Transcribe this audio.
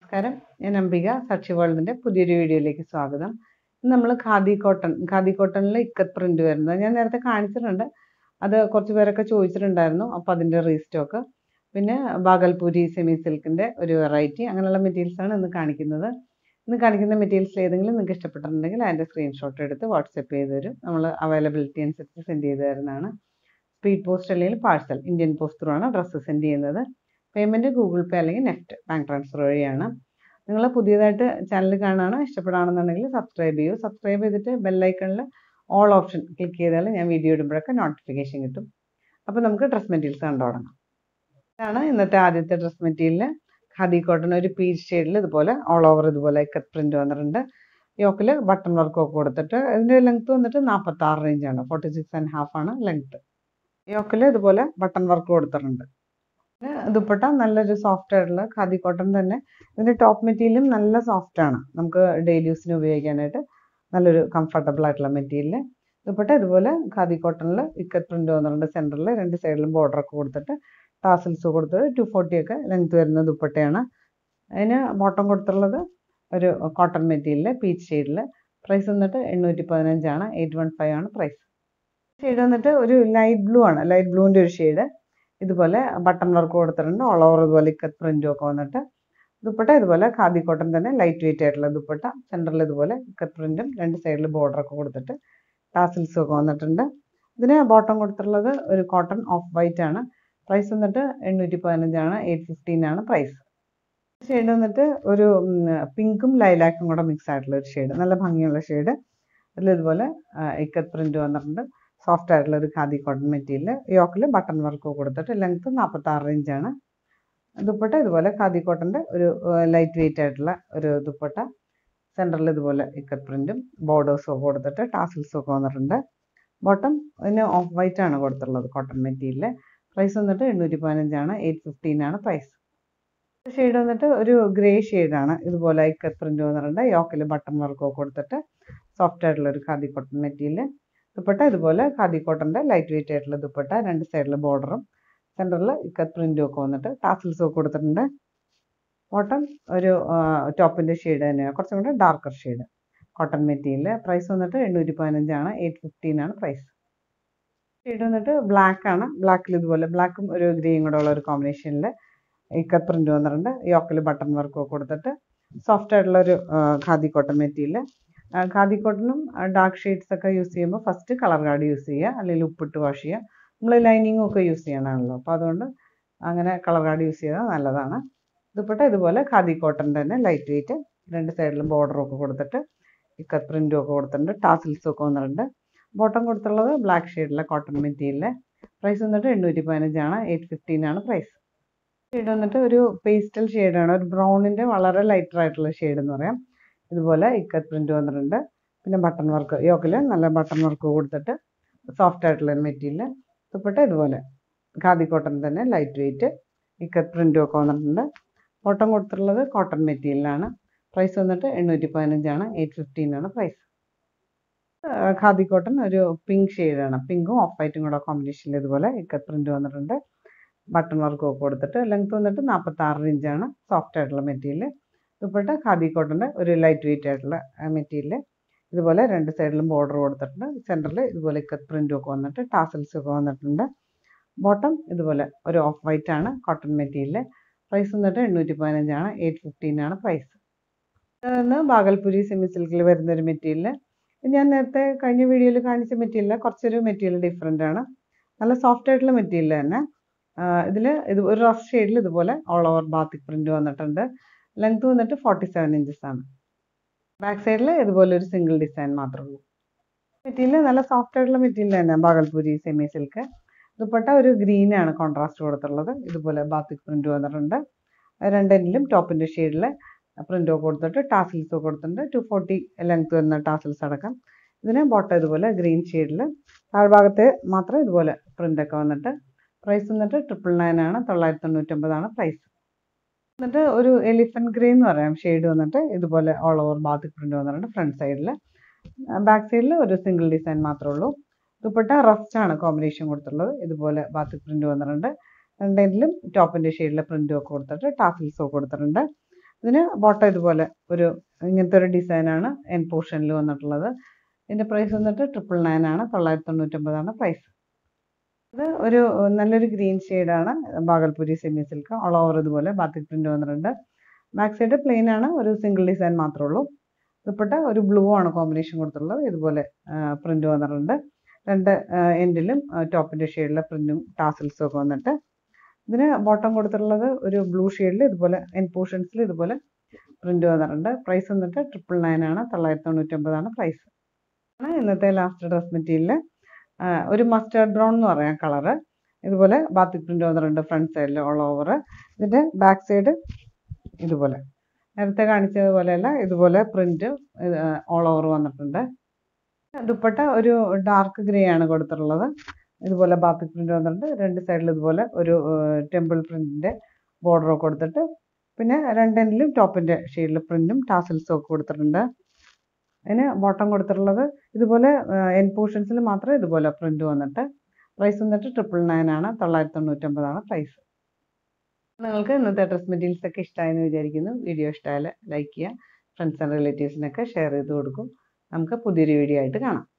നമസ്കാരം ഞാൻ അംബിക സാക്ഷി വേൾഡിൻ്റെ പുതിയൊരു വീഡിയോയിലേക്ക് സ്വാഗതം ഇന്ന് നമ്മൾ ഖാദി കോട്ടൺ ഖാദി കോട്ടണിൽ ഇക്കത്ത് പ്രിൻ്റ് വരുന്നത് ഞാൻ നേരത്തെ കാണിച്ചിട്ടുണ്ട് അത് കുറച്ച് പേരൊക്കെ ചോദിച്ചിട്ടുണ്ടായിരുന്നു അപ്പോൾ അതിൻ്റെ റീസ്റ്റോക്ക് പിന്നെ ബാഗൽപൂരി സെമി സിൽക്കിൻ്റെ ഒരു വെറൈറ്റി അങ്ങനെയുള്ള മെറ്റീരിയൽസാണ് ഇന്ന് കാണിക്കുന്നത് ഇന്ന് കാണിക്കുന്ന മെറ്റീരിയൽസിൽ ഏതെങ്കിലും നിങ്ങൾക്ക് ഇഷ്ടപ്പെട്ടിട്ടുണ്ടെങ്കിൽ അതിൻ്റെ സ്ക്രീൻഷോട്ട് എടുത്ത് വാട്സപ്പ് ചെയ്ത് തരും നമ്മൾ അവൈലബിലിറ്റി അനുസരിച്ച് സെൻഡ് ചെയ്ത് തരുന്നതാണ് സ്പീഡ് പോസ്റ്റ് അല്ലെങ്കിൽ പാഴ്സൽ ഇന്ത്യൻ പോസ്റ്റ് ത്രൂ ആണ് ഡ്രസ്സ് സെൻഡ് ചെയ്യുന്നത് പേയ്മെൻറ്റ് ഗൂഗിൾ പേ അല്ലെങ്കിൽ നെഫ്റ്റ് ബാങ്ക് ട്രാൻസ്ഫർ വഴിയാണ് നിങ്ങൾ പുതിയതായിട്ട് ചാനൽ കാണുകയാണ് ഇഷ്ടപ്പെടുകയാണെന്നുണ്ടെങ്കിൽ സബ്സ്ക്രൈബ് ചെയ്യൂ സബ്സ്ക്രൈബ് ചെയ്തിട്ട് ബെല്ലൈക്കണിൽ ഓൾ ഓപ്ഷൻ ക്ലിക്ക് ചെയ്താൽ ഞാൻ വീഡിയോ ഇടുമ്പോഴൊക്കെ നോട്ടിഫിക്കേഷൻ കിട്ടും അപ്പോൾ നമുക്ക് ഡ്രസ് മെറ്റീരിയൽസ് കണ്ടു തുടങ്ങാം ഇതാണ് ഇന്നത്തെ ആദ്യത്തെ ഡ്രസ് മെറ്റീരിയൽ ഖാദി കോട്ടൺ ഒരു പീച്ച് ഷെയ്ഡിൽ ഇതുപോലെ ഓൾ ഓവർ ഇതുപോലെ കട്ട് പ്രിൻ്റ് വന്നിട്ടുണ്ട് യോക്കിൽ ബട്ടൺ വർക്കൊക്കെ കൊടുത്തിട്ട് ഇതിൻ്റെ ലെങ്ത്ത് വന്നിട്ട് നാൽപ്പത്താറ് റേഞ്ചാണ് ഫോർട്ടി സിക്സ് ആൻഡ് ഹാഫ് ആണ് ലെങ്ത്ത് യോക്കിൽ ഇതുപോലെ ബട്ടൺ വർക്ക് കൊടുത്തിട്ടുണ്ട് ദുപ്പട്ട നല്ലൊരു സോഫ്റ്റ് ആയിട്ടുള്ള ഖാദി കോട്ടൺ തന്നെ ഇതിൻ്റെ ടോപ്പ് മെറ്റീരിയലും നല്ല സോഫ്റ്റ് ആണ് നമുക്ക് ഡെയിലി യൂസിന് ഉപയോഗിക്കാനായിട്ട് നല്ലൊരു കംഫർട്ടബിൾ ആയിട്ടുള്ള മെറ്റീരിയൽ ദുപ്പട്ട ഇതുപോലെ ഖാദി കോട്ടണിൽ ഇക്കത്ത് പ്രിൻ്റ് വന്നിട്ടുണ്ട് സെൻറ്ററിൽ രണ്ട് സൈഡിലും ബോർഡർ ഒക്കെ കൊടുത്തിട്ട് ടാസിൽസ് കൊടുത്തിട്ട് ടു ഫോർട്ടി ഒക്കെ ലെങ്ത് വരുന്ന ദുപ്പട്ടയാണ് അതിന് ബോട്ടം കൊടുത്തിട്ടുള്ളത് ഒരു കോട്ടൺ മെറ്റീരിയൽ പീച്ച് ഷെയ്ഡിൽ പ്രൈസ് വന്നിട്ട് എണ്ണൂറ്റി പതിനഞ്ചാണ് എയ്റ്റ് വൺ ഫൈവ് ആണ് പ്രൈസ് ഷെയ്ഡ് വന്നിട്ട് ഒരു ലൈറ്റ് ബ്ലൂ ആണ് ലൈറ്റ് ബ്ലൂവിൻ്റെ ഒരു ഷെയ്ഡ് ഇതുപോലെ ബട്ടൺ വർക്ക് കൊടുത്തിട്ടുണ്ട് ഓൾ ഓവർ ഇതുപോലെ ഇക്കത്ത് പ്രിൻറ്റും ഒക്കെ വന്നിട്ട് ദുപ്പട്ട ഇതുപോലെ ഖാദി കോട്ടൺ തന്നെ ലൈറ്റ് വെയിറ്റ് ആയിട്ടുള്ള ദുപ്പട്ട സെൻറ്ററിൽ ഇതുപോലെ ഇക്കത്ത് പ്രിൻറ്റും രണ്ട് സൈഡിൽ ബോർഡർ ഒക്കെ കൊടുത്തിട്ട് ടാസിൽസും ഒക്കെ വന്നിട്ടുണ്ട് ഇതിന് ബോട്ടം കൊടുത്തിട്ടുള്ളത് ഒരു കോട്ടൺ ഓഫ് വൈറ്റ് ആണ് പ്രൈസ് വന്നിട്ട് എണ്ണൂറ്റി പതിനഞ്ചാണ് എയ്റ്റ് ഫിഫ്റ്റീൻ ആണ് പ്രൈസ് ഷെയ്ഡ് വന്നിട്ട് ഒരു പിങ്കും ലൈലാക്കും കൂടെ മിക്സ് ആയിട്ടുള്ള ഒരു ഷെയ്ഡ് നല്ല ഭംഗിയുള്ള ഷെയ്ഡ് അതിൽ ഇതുപോലെ ഇക്കത്ത് പ്രിൻറ്റ് വന്നിട്ടുണ്ട് സോഫ്റ്റ് ആയിട്ടുള്ള ഒരു ഖാദി കോട്ടൺ മെറ്റീരിയൽ യോക്കിൽ ബട്ടൺ വർക്ക് കൊടുത്തിട്ട് ലെങ്ത്ത് നാൽപ്പത്താറ് ഇഞ്ചാണ് ദുപ്പട്ട ഇതുപോലെ ഖാദി കോട്ടൻ്റെ ഒരു ലൈറ്റ് വെയിറ്റ് ആയിട്ടുള്ള ഒരു ദുപ്പട്ട സെൻറ്ററിൽ ഇതുപോലെ ഇക്കത്ത് പ്രിൻറ്റും ബോർഡേഴ്സും ഒക്കെ കൊടുത്തിട്ട് ടാസിൽസും ഒക്കെ വന്നിട്ടുണ്ട് ബോട്ടം ഇതിന് ഓഫ് വൈറ്റ് ആണ് കൊടുത്തിട്ടുള്ളത് കോട്ടൺ മെറ്റീരിയൽ പ്രൈസ് വന്നിട്ട് എണ്ണൂറ്റി പതിനഞ്ചാണ് എയ്റ്റ് ഫിഫ്റ്റീൻ ആണ് പ്രൈസ് ഷെയ്ഡ് വന്നിട്ട് ഒരു ഗ്രേ ഷെയ്ഡാണ് ഇതുപോലെ ഇക്കത്ത് പ്രിൻറ്റ് വന്നിട്ടുണ്ട് യോക്കിൽ ബട്ടൺ വർക്കൊക്കെ കൊടുത്തിട്ട് സോഫ്റ്റ് ആയിട്ടുള്ള ഒരു ഖാദി കോട്ടൺ മെറ്റീരിയൽ ദുപ്പട്ട ഇതുപോലെ ഖാദി കോട്ടൻ്റെ ലൈറ്റ് വെയിറ്റ് ആയിട്ടുള്ള ദുപ്പട്ട രണ്ട് സൈഡിൽ ബോർഡറും സെൻറ്ററിൽ ഇക്കത്ത് പ്രിൻറ്റും ഒക്കെ വന്നിട്ട് ടാസിൽസും ഒക്കെ കൊടുത്തിട്ടുണ്ട് കോട്ടൺ ഒരു ടോപ്പിൻ്റെ ഷെയ്ഡ് തന്നെയാണ് കുറച്ചും കൂടെ darker shade cotton material price വന്നിട്ട് എണ്ണൂറ്റി പതിനഞ്ചാണ് എയ്റ്റ് ഫിഫ്റ്റീൻ ആണ് പ്രൈസ് ഷെയ്ഡ് വന്നിട്ട് ബ്ലാക്ക് ആണ് ബ്ലാക്കിൽ ഇതുപോലെ ബ്ലാക്കും ഒരു ഗ്രീയും കൂടെ ഉള്ള ഒരു കോമ്പിനേഷനിൽ ഇക്കത്ത് പ്രിൻറ്റ് വന്നിട്ടുണ്ട് യോക്കിൽ ബട്ടൺ വർക്കും ഒക്കെ കൊടുത്തിട്ട് സോഫ്റ്റ് ആയിട്ടുള്ള ഒരു ഖാദി കോട്ടൺ മെറ്റീരിയൽ ഖാദി കോട്ടണും ഡാർക്ക് ഷെയ്ഡ്സ് ഒക്കെ യൂസ് ചെയ്യുമ്പോൾ ഫസ്റ്റ് കളർ കാർഡ് യൂസ് ചെയ്യുക അല്ലെങ്കിൽ ഉപ്പിട്ട് വാഷ് ചെയ്യുക നമ്മൾ ലൈനിങ്ങും ഒക്കെ യൂസ് ചെയ്യണമല്ലോ അപ്പോൾ അതുകൊണ്ട് അങ്ങനെ കളർ കാർഡ് യൂസ് ചെയ്താൽ നല്ലതാണ് ദുപ്പട്ട ഇതുപോലെ ഖാദി കോട്ടൺ തന്നെ ലൈറ്റ് വെയിറ്റ് രണ്ട് സൈഡിലും ബോർഡറും ഒക്കെ കൊടുത്തിട്ട് ഇക്കത്ത് പ്രിൻറ്റും ഒക്കെ കൊടുത്തിട്ടുണ്ട് ടാസിൽസും ഒക്കെ വന്നിട്ടുണ്ട് ബോട്ടം കൊടുത്തുള്ളത് ബ്ലാക്ക് ഷെയ്ഡിലെ കോട്ടൺ മെറ്റീരിയൽ പ്രൈസ് വന്നിട്ട് എണ്ണൂറ്റി പതിനഞ്ചാണ് എയ്റ്റ് ഫിഫ്റ്റീൻ ആണ് പ്രൈസ് ഷെയ്ഡ് വന്നിട്ട് ഒരു പേസ്റ്റൽ ഷെയ്ഡാണ് ഒരു ബ്രൗണിൻ്റെ വളരെ ലൈറ്റർ ആയിട്ടുള്ള ഷെയ്ഡ് എന്ന് പറയാം ഇതുപോലെ ഇക്കത്ത് പ്രിൻറ്റ് വന്നിട്ടുണ്ട് പിന്നെ ബട്ടൺ വർക്ക് യോക്കിൽ നല്ല ബട്ടൺ വർക്ക് കൊടുത്തിട്ട് സോഫ്റ്റ് ആയിട്ടുള്ള ഒരു മെറ്റീരിയൽ ദുപ്പട്ട ഇതുപോലെ ഖാദി കോട്ടൺ തന്നെ ലൈറ്റ് വെയിറ്റ് ഇക്കത്ത് പ്രിൻറ്റും ഒക്കെ വന്നിട്ടുണ്ട് ബോട്ടം കൊടുത്തിട്ടുള്ളത് കോട്ടൺ മെറ്റീരിയലാണ് പ്രൈസ് വന്നിട്ട് എണ്ണൂറ്റി പതിനഞ്ചാണ് എയ്റ്റ് ഫിഫ്റ്റീൻ ആണ് പ്രൈസ് ഖാദി കോട്ടൺ ഒരു പിങ്ക് ഷെയ്ഡാണ് പിങ്കും ഓഫ് വൈറ്റും കൂടെ കോമ്പിനേഷനിൽ ഇതുപോലെ ഇക്കത്ത് പ്രിൻറ്റ് വന്നിട്ടുണ്ട് ബട്ടൺ വർക്കും ഒക്കെ കൊടുത്തിട്ട് ലെങ്ത് വന്നിട്ട് നാൽപ്പത്താറ് ഇഞ്ചാണ് സോഫ്റ്റ് ആയിട്ടുള്ള മെറ്റീരിയൽ ദുപ്പട്ട ഖാദി കോട്ടൻ്റെ ഒരു ലൈറ്റ് വെയിറ്റ് ആയിട്ടുള്ള മെറ്റീരിയൽ ഇതുപോലെ രണ്ട് സൈഡിലും ബോർഡർ കൊടുത്തിട്ടുണ്ട് സെൻറ്ററിൽ ഇതുപോലെ ഇക്കത്ത് പ്രിൻറ്റും ഒക്കെ വന്നിട്ട് ടാസൽസ് ഒക്കെ വന്നിട്ടുണ്ട് ബോട്ടം ഇതുപോലെ ഒരു ഓഫ് വൈറ്റ് ആണ് കോട്ടൺ മെറ്റീരിയൽ പ്രൈസ് വന്നിട്ട് എണ്ണൂറ്റി പതിനഞ്ചാണ് എയ്റ്റ് ഫിഫ്റ്റീൻ ആണ് പ്രൈസ് ഇന്ന് ബാഗൽപുരി സെമി സിൽക്കിൽ വരുന്ന ഒരു മെറ്റീരിയൽ ഞാൻ നേരത്തെ കഴിഞ്ഞ വീഡിയോയിൽ കാണിച്ച മെറ്റീരിയൽ കുറച്ചൊരു മെറ്റീരിയൽ ഡിഫറെൻ്റ് ആണ് നല്ല സോഫ്റ്റ് ആയിട്ടുള്ള മെറ്റീരിയൽ തന്നെ ഇതിൽ ഇത് ഒരു റഫ് ഷെയ്ഡിൽ ഇതുപോലെ ഓൾ ഓവർ ബാത്തിക് പ്രിൻറ്റ് വന്നിട്ടുണ്ട് ലെങ്ത് വന്നിട്ട് ഫോർട്ടി സെവൻ ഇഞ്ചസ് ആണ് ബാക്ക് സൈഡിൽ ഇതുപോലെ ഒരു സിംഗിൾ ഡിസൈൻ മാത്രമേ ഉള്ളൂ മെറ്റീരിയൽ നല്ല സോഫ്റ്റ് ആയിട്ടുള്ള മെറ്റീരിയൽ തന്നെ ബാഗൽപൂരി സെമി സിൽക്ക് ദുപ്പട്ട ഒരു ഗ്രീൻ ആണ് കോൺട്രാസ്റ്റ് കൊടുത്തിട്ടുള്ളത് ഇതുപോലെ ബാത്തിക് പ്രിൻറ്റ് വന്നിട്ടുണ്ട് രണ്ടിലും ടോപ്പിൻ്റെ ഷെയ്ഡിൽ പ്രിൻ്റ് ഒക്കെ കൊടുത്തിട്ട് ടാസിൽസ് ഒക്കെ കൊടുത്തിട്ടുണ്ട് ടു ഫോർട്ടി ലെങ്ത് വരുന്ന ടാസിൽസ് അടക്കം ഇതിന് ബോട്ടം ഇതുപോലെ ഗ്രീൻ ഷെയ്ഡിൽ താഴ്ഭാഗത്ത് മാത്രം ഇതുപോലെ പ്രിൻ്റ് ഒക്കെ വന്നിട്ട് പ്രൈസ് വന്നിട്ട് ട്രിപ്പിൾ നയൻ ആണ് തൊള്ളായിരത്തി തൊണ്ണൂറ്റൊമ്പതാണ് പ്രൈസ് എന്നിട്ട് ഒരു എലിഫൻറ്റ് ഗ്രേ എന്ന് പറയാം ഷെയ്ഡ് വന്നിട്ട് ഇതുപോലെ ഓൾ ഓവർ ബാത്തിക് പ്രിൻ്റ് വന്നിട്ടുണ്ട് ഫ്രണ്ട് സൈഡിൽ ബാക്ക് സൈഡിൽ ഒരു സിംഗിൾ ഡിസൈൻ മാത്രമേ ഉള്ളൂ ദുപ്പട്ട റസ്റ്റ് ആണ് കോമ്പിനേഷൻ കൊടുത്തിട്ടുള്ളത് ഇതുപോലെ ബാത്തിക് പ്രിൻ്റ് വന്നിട്ടുണ്ട് രണ്ടിലും ടോപ്പിൻ്റെ ഷെയ്ഡിലെ പ്രിൻ്റും ഒക്കെ കൊടുത്തിട്ട് ടാസിൽസും ഒക്കെ കൊടുത്തിട്ടുണ്ട് ഇതിന് ബോട്ടം ഇതുപോലെ ഒരു ഇങ്ങനത്തെ ഒരു ഡിസൈനാണ് എൻ പോർഷനിൽ വന്നിട്ടുള്ളത് ഇതിൻ്റെ പ്രൈസ് വന്നിട്ട് ട്രിപ്പിൾ നയൻ ആണ് തൊള്ളായിരത്തി തൊണ്ണൂറ്റൊമ്പതാണ് പ്രൈസ് ഇത് ഒരു നല്ലൊരു ഗ്രീൻ ഷെയ്ഡാണ് Bhagalpuri semi silk all over ഇതുപോലെ ബാത്തിക് പ്രിൻ്റ് വന്നിട്ടുണ്ട് ബാക്ക് സൈഡ് പ്ലെയിൻ ആണ് ഒരു സിംഗിൾ ഡിസൈൻ മാത്രമേ ഉള്ളൂ ദുപ്പട്ട ഒരു ബ്ലൂ ആണ് കോമ്പിനേഷൻ കൊടുത്തിട്ടുള്ളത് ഇതുപോലെ പ്രിൻ്റ് വന്നിട്ടുണ്ട് രണ്ട് എൻഡിലും ടോപ്പിൻ്റെ ഷെയ്ഡിലെ പ്രിൻറ്റും ടാസിൽസും ഒക്കെ വന്നിട്ട് ഇതിന് ബോട്ടം കൊടുത്തിട്ടുള്ളത് ഒരു ബ്ലൂ ഷെയ്ഡിൽ ഇതുപോലെ എൻ പോർഷൻസിൽ ഇതുപോലെ പ്രിൻ്റ് വന്നിട്ടുണ്ട് പ്രൈസ് വന്നിട്ട് ട്രിപ്പിൾ നയൻ ആണ് തൊള്ളായിരത്തി തൊണ്ണൂറ്റൊമ്പതാണ് പ്രൈസ് ആണ് ഇന്നത്തെ ലാസ്റ്റ് ഡ്രസ് മെറ്റീരിയൽ ഒരു മസ്റ്റേർഡ് ബ്രൗൺ എന്ന് പറയാം കളറ് ഇതുപോലെ ബാത്തിക് പ്രിൻ്റ് വന്നിട്ടുണ്ട് ഫ്രണ്ട് സൈഡിൽ ഓൾ ഓവർ ഇതിൻ്റെ ബാക്ക് സൈഡ് ഇതുപോലെ നേരത്തെ കാണിച്ചതുപോലെയല്ല ഇതുപോലെ പ്രിൻ്റ് ഓൾ ഓവർ വന്നിട്ടുണ്ട് ദുപ്പട്ട ഒരു ഡാർക്ക് ഗ്രേ ആണ് കൊടുത്തിട്ടുള്ളത് ഇതുപോലെ ബാത്തിക് പ്രിൻ്റ് വന്നിട്ടുണ്ട് രണ്ട് സൈഡിൽ ഇതുപോലെ ഒരു ടെമ്പിൾ പ്രിൻറ്റിൻ്റെ ബോർഡർ കൊടുത്തിട്ട് പിന്നെ രണ്ടെണ്ണിലും ടോപ്പിൻ്റെ ഷെയ്ഡിൽ പ്രിൻറ്റും ടാസിൽസും ഒക്കെ കൊടുത്തിട്ടുണ്ട് അതിന് ബോട്ടം കൊടുത്തിട്ടുള്ളത് ഇതുപോലെ എൻ പോർഷൻസിൽ മാത്രം ഇതുപോലെ പ്രിൻ്റ് വന്നിട്ട് പ്രൈസ് വന്നിട്ട് ട്രിപ്പിൾ നയൻ ആണ് തൊള്ളായിരത്തി തൊണ്ണൂറ്റൊമ്പതാണ് പ്രൈസ് നിങ്ങൾക്ക് ഇന്നത്തെ ഡ്രസ് മെറ്റീരിയൽസ് ഒക്കെ ഇഷ്ടമായെന്ന് വിചാരിക്കുന്നു വീഡിയോ ഇഷ്ടമായാൽ ലൈക്ക് ചെയ്യുക ഫ്രണ്ട്സ് ആൻഡ് റിലേറ്റീവ്സിനൊക്കെ ഷെയർ ചെയ്ത് കൊടുക്കും നമുക്ക് പുതിയൊരു വീഡിയോ ആയിട്ട് കാണാം